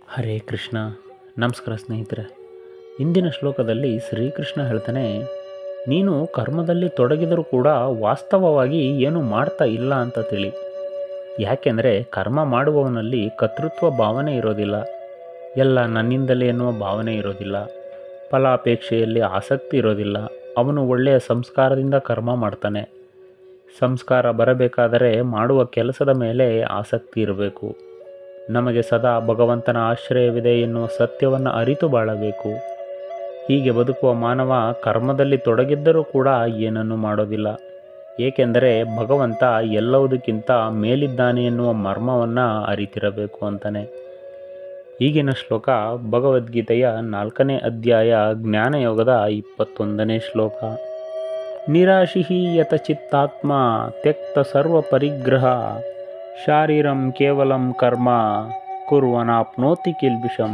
ಹರೇ ಕೃಷ್ಣ ನಮಸ್ಕಾರ ಸ್ನೇಹಿತರೆ ಇಂದಿನ ಶ್ಲೋಕದಲ್ಲಿ ಶ್ರೀಕೃಷ್ಣ ಹೇಳ್ತಾನೆ ನೀನು ಕರ್ಮದಲ್ಲಿ ತೊಡಗಿದರೂ ಕೂಡ ವಾಸ್ತವವಾಗಿ ಏನು ಮಾಡ್ತಾ ಇಲ್ಲ ಅಂತ ತಿಳಿ ಯಾಕೆಂದರೆ ಕರ್ಮ ಮಾಡುವವನಲ್ಲಿ ಕರ್ತೃತ್ವ ಭಾವನೆ ಇರೋದಿಲ್ಲ ಎಲ್ಲ ನನ್ನಿಂದಲೇ ಎನ್ನುವ ಭಾವನೆ ಇರೋದಿಲ್ಲ ಫಲಾಪೇಕ್ಷೆಯಲ್ಲಿ ಆಸಕ್ತಿ ಇರೋದಿಲ್ಲ ಅವನು ಒಳ್ಳೆಯ ಸಂಸ್ಕಾರದಿಂದ ಕರ್ಮ ಮಾಡ್ತಾನೆ ಸಂಸ್ಕಾರ ಬರಬೇಕಾದರೆ ಮಾಡುವ ಕೆಲಸದ ಮೇಲೆ ಆಸಕ್ತಿ ಇರಬೇಕು ನಮಗೆ ಸದಾ ಭಗವಂತನ ಆಶ್ರಯವಿದೆ ಎನ್ನುವ ಸತ್ಯವನ್ನು ಅರಿತು ಬಾಳಬೇಕು ಹೀಗೆ ಬದುಕುವ ಮಾನವ ಕರ್ಮದಲ್ಲಿ ತೊಡಗಿದ್ದರೂ ಕೂಡ ಏನನ್ನೂ ಮಾಡೋದಿಲ್ಲ ಏಕೆಂದರೆ ಭಗವಂತ ಎಲ್ಲವುದಕ್ಕಿಂತ ಮೇಲಿದ್ದಾನೆ ಎನ್ನುವ ಮರ್ಮವನ್ನು ಅರಿತಿರಬೇಕು ಅಂತಾನೆ ಈಗಿನ ಶ್ಲೋಕ ಭಗವದ್ಗೀತೆಯ ನಾಲ್ಕನೇ ಅಧ್ಯಾಯ ಜ್ಞಾನಯೋಗದ ಇಪ್ಪತ್ತೊಂದನೇ ಶ್ಲೋಕ ನಿರಾಶಿ ಯತಚಿತ್ತಾತ್ಮ ತ್ಯಕ್ತ ಸರ್ವ ಪರಿಗ್ರಹ ಶಾರೀರಂ ಕೇವಲಂ ಕರ್ಮ ಕುರ್ವನಾಪ್ನೋತಿ ಕಿಲ್ಬಿಷಂ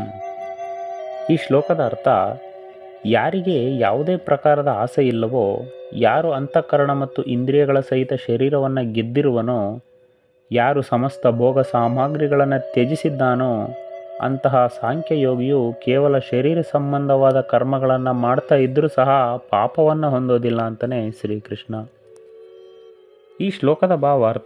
ಈ ಶ್ಲೋಕದ ಅರ್ಥ ಯಾರಿಗೆ ಯಾವುದೇ ಪ್ರಕಾರದ ಆಸೆ ಇಲ್ಲವೋ ಯಾರು ಅಂತಃಕರಣ ಮತ್ತು ಇಂದ್ರಿಯಗಳ ಸಹಿತ ಶರೀರವನ್ನು ಗೆದ್ದಿರುವನೋ ಯಾರು ಸಮಸ್ತ ಭೋಗ ಸಾಮಗ್ರಿಗಳನ್ನು ತ್ಯಜಿಸಿದ್ದಾನೋ ಅಂತಹ ಸಾಂಖ್ಯಯೋಗಿಯು ಕೇವಲ ಶರೀರ ಸಂಬಂಧವಾದ ಕರ್ಮಗಳನ್ನು ಮಾಡ್ತಾ ಇದ್ದರೂ ಸಹ ಪಾಪವನ್ನು ಹೊಂದೋದಿಲ್ಲ ಅಂತಲೇ ಶ್ರೀಕೃಷ್ಣ ಈ ಶ್ಲೋಕದ ಭಾವಾರ್ಥ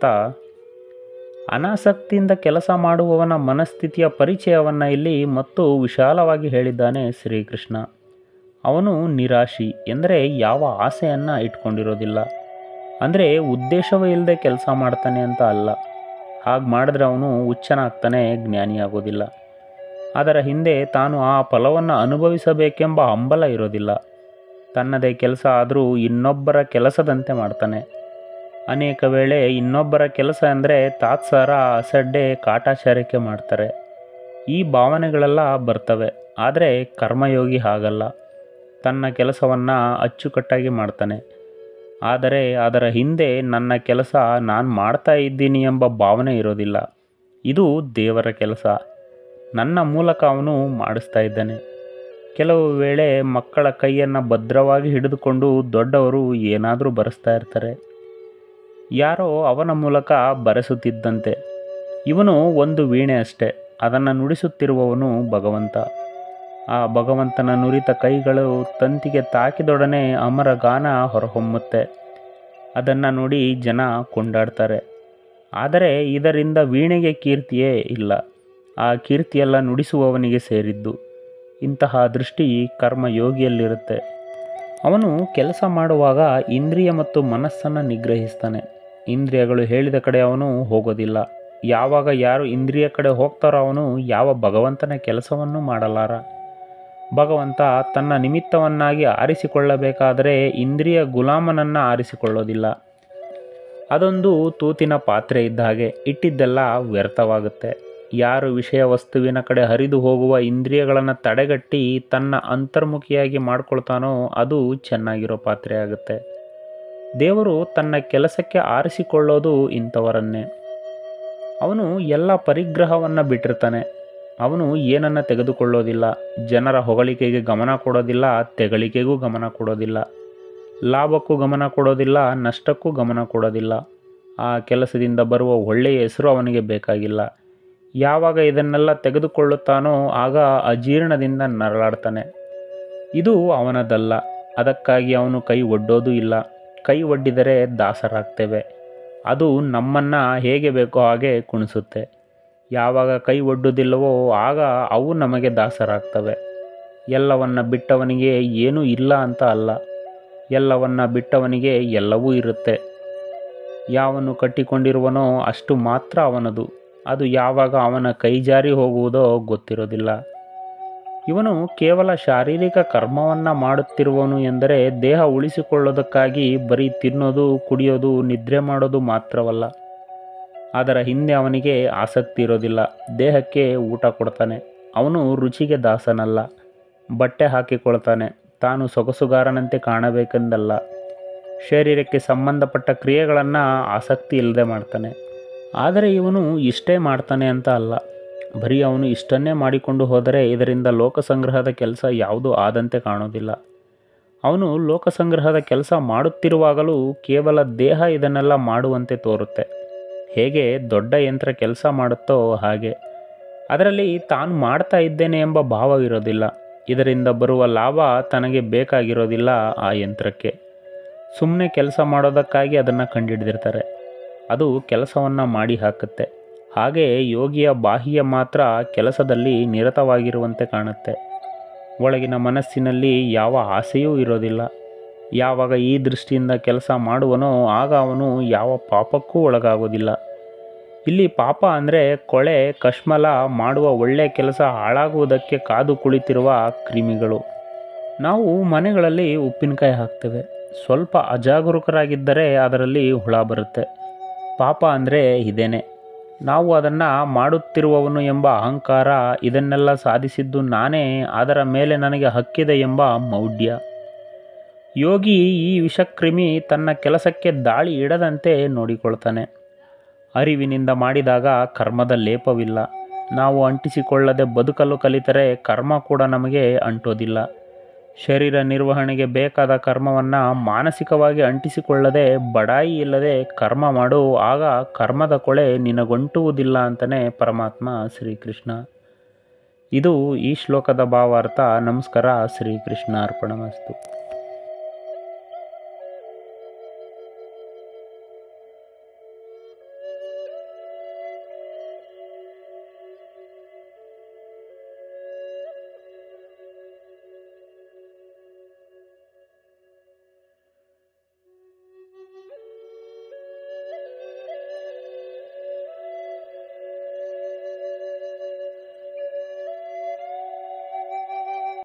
ಅನಾಸಕ್ತಿಯಿಂದ ಕೆಲಸ ಮಾಡುವವನ ಮನಸ್ಥಿತಿಯ ಪರಿಚಯವನ್ನು ಇಲ್ಲಿ ಮತ್ತು ವಿಶಾಲವಾಗಿ ಹೇಳಿದ್ದಾನೆ ಶ್ರೀಕೃಷ್ಣ ಅವನು ನಿರಾಶಿ ಎಂದರೆ ಯಾವ ಆಸೆಯನ್ನು ಇಟ್ಕೊಂಡಿರೋದಿಲ್ಲ ಅಂದರೆ ಉದ್ದೇಶವೇ ಇಲ್ಲದೆ ಕೆಲಸ ಮಾಡ್ತಾನೆ ಅಂತ ಅಲ್ಲ ಹಾಗೆ ಮಾಡಿದ್ರೆ ಅವನು ಹುಚ್ಚನಾಗ್ತಾನೆ ಜ್ಞಾನಿಯಾಗೋದಿಲ್ಲ ಅದರ ಹಿಂದೆ ತಾನು ಆ ಫಲವನ್ನು ಅನುಭವಿಸಬೇಕೆಂಬ ಹಂಬಲ ಇರೋದಿಲ್ಲ ತನ್ನದೇ ಕೆಲಸ ಆದರೂ ಇನ್ನೊಬ್ಬರ ಕೆಲಸದಂತೆ ಮಾಡ್ತಾನೆ ಅನೇಕ ವೇಳೆ ಇನ್ನೊಬ್ಬರ ಕೆಲಸ ಅಂದರೆ ತಾತ್ಸಾರ ಅಸಡ್ಡೆ ಕಾಟಾಚಾರಕ್ಕೆ ಮಾಡ್ತಾರೆ ಈ ಭಾವನೆಗಳೆಲ್ಲ ಬರ್ತವೆ ಆದರೆ ಕರ್ಮಯೋಗಿ ಹಾಗಲ್ಲ ತನ್ನ ಕೆಲಸವನ್ನು ಅಚ್ಚುಕಟ್ಟಾಗಿ ಮಾಡ್ತಾನೆ ಆದರೆ ಅದರ ಹಿಂದೆ ನನ್ನ ಕೆಲಸ ನಾನು ಮಾಡ್ತಾ ಇದ್ದೀನಿ ಎಂಬ ಭಾವನೆ ಇರೋದಿಲ್ಲ ಇದು ದೇವರ ಕೆಲಸ ನನ್ನ ಮೂಲಕ ಅವನು ಮಾಡಿಸ್ತಾ ಇದ್ದಾನೆ ಕೆಲವು ವೇಳೆ ಮಕ್ಕಳ ಕೈಯನ್ನು ಭದ್ರವಾಗಿ ಹಿಡಿದುಕೊಂಡು ದೊಡ್ಡವರು ಏನಾದರೂ ಬರೆಸ್ತಾ ಇರ್ತಾರೆ ಯಾರೋ ಅವನ ಮೂಲಕ ಬರೆಸುತ್ತಿದ್ದಂತೆ ಇವನು ಒಂದು ವೀಣೆ ಅಷ್ಟೆ ಅದನ್ನು ನುಡಿಸುತ್ತಿರುವವನು ಭಗವಂತ ಆ ಭಗವಂತನ ನುರಿತ ಕೈಗಳು ತಂತಿಗೆ ತಾಕಿದೊಡನೆ ಅಮರ ಗಾನ ಹೊರಹೊಮ್ಮುತ್ತೆ ಅದನ್ನು ನೋಡಿ ಜನ ಕೊಂಡಾಡ್ತಾರೆ ಆದರೆ ಇದರಿಂದ ವೀಣೆಗೆ ಕೀರ್ತಿಯೇ ಇಲ್ಲ ಆ ಕೀರ್ತಿಯೆಲ್ಲ ನುಡಿಸುವವನಿಗೆ ಸೇರಿದ್ದು ಇಂತಹ ದೃಷ್ಟಿ ಕರ್ಮಯೋಗಿಯಲ್ಲಿರುತ್ತೆ ಅವನು ಕೆಲಸ ಮಾಡುವಾಗ ಇಂದ್ರಿಯ ಮತ್ತು ಮನಸ್ಸನ್ನು ನಿಗ್ರಹಿಸ್ತಾನೆ ಇಂದ್ರಿಯಗಳು ಹೇಳಿದ ಕಡೆ ಅವನು ಹೋಗೋದಿಲ್ಲ ಯಾವಾಗ ಯಾರು ಇಂದ್ರಿಯ ಕಡೆ ಹೋಗ್ತಾರೋ ಅವನು ಯಾವ ಭಗವಂತನ ಕೆಲಸವನ್ನು ಮಾಡಲಾರ ಭಗವಂತ ತನ್ನ ನಿಮಿತ್ತವನ್ನಾಗಿ ಆರಿಸಿಕೊಳ್ಳಬೇಕಾದರೆ ಇಂದ್ರಿಯ ಗುಲಾಮನನ್ನು ಆರಿಸಿಕೊಳ್ಳೋದಿಲ್ಲ ಅದೊಂದು ತೂತಿನ ಪಾತ್ರೆ ಇದ್ದ ಹಾಗೆ ಇಟ್ಟಿದ್ದೆಲ್ಲ ವ್ಯರ್ಥವಾಗುತ್ತೆ ಯಾರು ವಿಷಯ ವಸ್ತುವಿನ ಕಡೆ ಹರಿದು ಹೋಗುವ ಇಂದ್ರಿಯಗಳನ್ನು ತಡೆಗಟ್ಟಿ ತನ್ನ ಅಂತರ್ಮುಖಿಯಾಗಿ ಮಾಡ್ಕೊಳ್ತಾನೋ ಅದು ಚೆನ್ನಾಗಿರೋ ಪಾತ್ರೆ ಆಗುತ್ತೆ ದೇವರು ತನ್ನ ಕೆಲಸಕ್ಕೆ ಆರಿಸಿಕೊಳ್ಳೋದು ಇಂಥವರನ್ನೇ ಅವನು ಎಲ್ಲ ಪರಿಗ್ರಹವನ್ನು ಬಿಟ್ಟಿರ್ತಾನೆ ಅವನು ಏನನ್ನು ತೆಗೆದುಕೊಳ್ಳೋದಿಲ್ಲ ಜನರ ಹೊಗಳಿಕೆಗೆ ಗಮನ ಕೊಡೋದಿಲ್ಲ ತೆಗಳಿಕೆಗೂ ಗಮನ ಕೊಡೋದಿಲ್ಲ ಲಾಭಕ್ಕೂ ಗಮನ ಕೊಡೋದಿಲ್ಲ ನಷ್ಟಕ್ಕೂ ಗಮನ ಕೊಡೋದಿಲ್ಲ ಆ ಕೆಲಸದಿಂದ ಬರುವ ಒಳ್ಳೆಯ ಹೆಸರು ಅವನಿಗೆ ಬೇಕಾಗಿಲ್ಲ ಯಾವಾಗ ಇದನ್ನೆಲ್ಲ ತೆಗೆದುಕೊಳ್ಳುತ್ತಾನೋ ಆಗ ಅಜೀರ್ಣದಿಂದ ನರಳಾಡ್ತಾನೆ ಇದು ಅವನದಲ್ಲ ಅದಕ್ಕಾಗಿ ಅವನು ಕೈ ಒಡ್ಡೋದು ಇಲ್ಲ ಕೈ ಒಡ್ಡಿದರೆ ದಾಸರಾಗ್ತೇವೆ ಅದು ನಮ್ಮನ್ನು ಹೇಗೆ ಬೇಕೋ ಹಾಗೆ ಕುಣಿಸುತ್ತೆ ಯಾವಾಗ ಕೈ ಒಡ್ಡುವುದಿಲ್ಲವೋ ಆಗ ಅವು ನಮಗೆ ದಾಸರಾಗ್ತವೆ ಎಲ್ಲವನ್ನ ಬಿಟ್ಟವನಿಗೆ ಏನೂ ಇಲ್ಲ ಅಂತ ಅಲ್ಲ ಎಲ್ಲವನ್ನ ಬಿಟ್ಟವನಿಗೆ ಎಲ್ಲವೂ ಇರುತ್ತೆ ಯಾವನು ಕಟ್ಟಿಕೊಂಡಿರುವನೋ ಅಷ್ಟು ಮಾತ್ರ ಅವನದು ಅದು ಯಾವಾಗ ಅವನ ಕೈ ಜಾರಿ ಹೋಗುವುದೋ ಗೊತ್ತಿರೋದಿಲ್ಲ ಇವನು ಕೇವಲ ಶಾರೀರಿಕ ಕರ್ಮವನ್ನು ಮಾಡುತ್ತಿರುವನು ಎಂದರೆ ದೇಹ ಉಳಿಸಿಕೊಳ್ಳೋದಕ್ಕಾಗಿ ಬರೀ ತಿನ್ನೋದು ಕುಡಿಯೋದು ನಿದ್ರೆ ಮಾಡೋದು ಮಾತ್ರವಲ್ಲ ಅದರ ಹಿಂದೆ ಅವನಿಗೆ ಆಸಕ್ತಿ ಇರೋದಿಲ್ಲ ದೇಹಕ್ಕೆ ಊಟ ಕೊಡ್ತಾನೆ ಅವನು ರುಚಿಗೆ ದಾಸನಲ್ಲ ಬಟ್ಟೆ ಹಾಕಿಕೊಳ್ತಾನೆ ತಾನು ಸೊಗಸುಗಾರನಂತೆ ಕಾಣಬೇಕೆಂದಲ್ಲ ಶರೀರಕ್ಕೆ ಸಂಬಂಧಪಟ್ಟ ಕ್ರಿಯೆಗಳನ್ನು ಆಸಕ್ತಿ ಇಲ್ಲದೆ ಮಾಡ್ತಾನೆ ಆದರೆ ಇವನು ಇಷ್ಟೇ ಮಾಡ್ತಾನೆ ಅಂತ ಅಲ್ಲ ಬರೀ ಅವನು ಇಷ್ಟನ್ನೇ ಮಾಡಿಕೊಂಡು ಹೋದರೆ ಇದರಿಂದ ಲೋಕಸಂಗ್ರಹದ ಕೆಲಸ ಯಾವುದೂ ಆದಂತೆ ಕಾಣೋದಿಲ್ಲ ಅವನು ಲೋಕಸಂಗ್ರಹದ ಕೆಲಸ ಮಾಡುತ್ತಿರುವಾಗಲೂ ಕೇವಲ ದೇಹ ಇದನ್ನೆಲ್ಲ ಮಾಡುವಂತೆ ತೋರುತ್ತೆ ಹೇಗೆ ದೊಡ್ಡ ಯಂತ್ರ ಕೆಲಸ ಮಾಡುತ್ತೋ ಹಾಗೆ ಅದರಲ್ಲಿ ತಾನು ಮಾಡ್ತಾ ಇದ್ದೇನೆ ಎಂಬ ಭಾವವಿರೋದಿಲ್ಲ ಇದರಿಂದ ಬರುವ ಲಾಭ ತನಗೆ ಬೇಕಾಗಿರೋದಿಲ್ಲ ಆ ಯಂತ್ರಕ್ಕೆ ಸುಮ್ಮನೆ ಕೆಲಸ ಮಾಡೋದಕ್ಕಾಗಿ ಅದನ್ನು ಕಂಡುಹಿಡಿದಿರ್ತಾರೆ ಅದು ಕೆಲಸವನ್ನು ಮಾಡಿ ಹಾಕುತ್ತೆ ಹಾಗೆ ಯೋಗಿಯ ಬಾಹ್ಯ ಮಾತ್ರ ಕೆಲಸದಲ್ಲಿ ನಿರತವಾಗಿರುವಂತೆ ಕಾಣುತ್ತೆ ಒಳಗಿನ ಮನಸ್ಸಿನಲ್ಲಿ ಯಾವ ಆಸೆಯೂ ಇರೋದಿಲ್ಲ ಯಾವಾಗ ಈ ದೃಷ್ಟಿಯಿಂದ ಕೆಲಸ ಮಾಡುವನೋ ಆಗ ಅವನು ಯಾವ ಪಾಪಕ್ಕೂ ಒಳಗಾಗೋದಿಲ್ಲ ಇಲ್ಲಿ ಪಾಪ ಅಂದರೆ ಕೊಳೆ ಕಶ್ಮಲ ಮಾಡುವ ಒಳ್ಳೆ ಕೆಲಸ ಹಾಳಾಗುವುದಕ್ಕೆ ಕಾದು ಕುಳಿತಿರುವ ಕ್ರಿಮಿಗಳು ನಾವು ಮನೆಗಳಲ್ಲಿ ಉಪ್ಪಿನಕಾಯಿ ಹಾಕ್ತೇವೆ ಸ್ವಲ್ಪ ಅಜಾಗರೂಕರಾಗಿದ್ದರೆ ಅದರಲ್ಲಿ ಹುಳ ಬರುತ್ತೆ ಪಾಪ ಅಂದರೆ ಇದೇನೆ ನಾವು ಅದನ್ನು ಮಾಡುತ್ತಿರುವವನು ಎಂಬ ಅಹಂಕಾರ ಇದನ್ನೆಲ್ಲ ಸಾಧಿಸಿದ್ದು ನಾನೇ ಅದರ ಮೇಲೆ ನನಗೆ ಹಕ್ಕಿದೆ ಎಂಬ ಮೌಢ್ಯ ಯೋಗಿ ಈ ವಿಷಕ್ರಿಮಿ ತನ್ನ ಕೆಲಸಕ್ಕೆ ದಾಳಿ ಇಡದಂತೆ ನೋಡಿಕೊಳ್ತಾನೆ ಅರಿವಿನಿಂದ ಮಾಡಿದಾಗ ಕರ್ಮದ ಲೇಪವಿಲ್ಲ ನಾವು ಅಂಟಿಸಿಕೊಳ್ಳದೆ ಬದುಕಲು ಕಲಿತರೆ ಕರ್ಮ ಕೂಡ ನಮಗೆ ಅಂಟೋದಿಲ್ಲ ಶರೀರ ನಿರ್ವಹಣೆಗೆ ಬೇಕಾದ ಕರ್ಮವನ್ನು ಮಾನಸಿಕವಾಗಿ ಅಂಟಿಸಿಕೊಳ್ಳದೆ ಬಡಾಯಿ ಇಲ್ಲದೆ ಕರ್ಮ ಮಾಡು ಆಗ ಕರ್ಮದ ಕೊಳೆ ನಿನಗೊಂಟುವುದಿಲ್ಲ ಅಂತಲೇ ಪರಮಾತ್ಮ ಶ್ರೀಕೃಷ್ಣ ಇದು ಈ ಶ್ಲೋಕದ ಭಾವಾರ್ಥ ನಮಸ್ಕಾರ ಶ್ರೀಕೃಷ್ಣ ಅರ್ಪಣಮಸ್ತು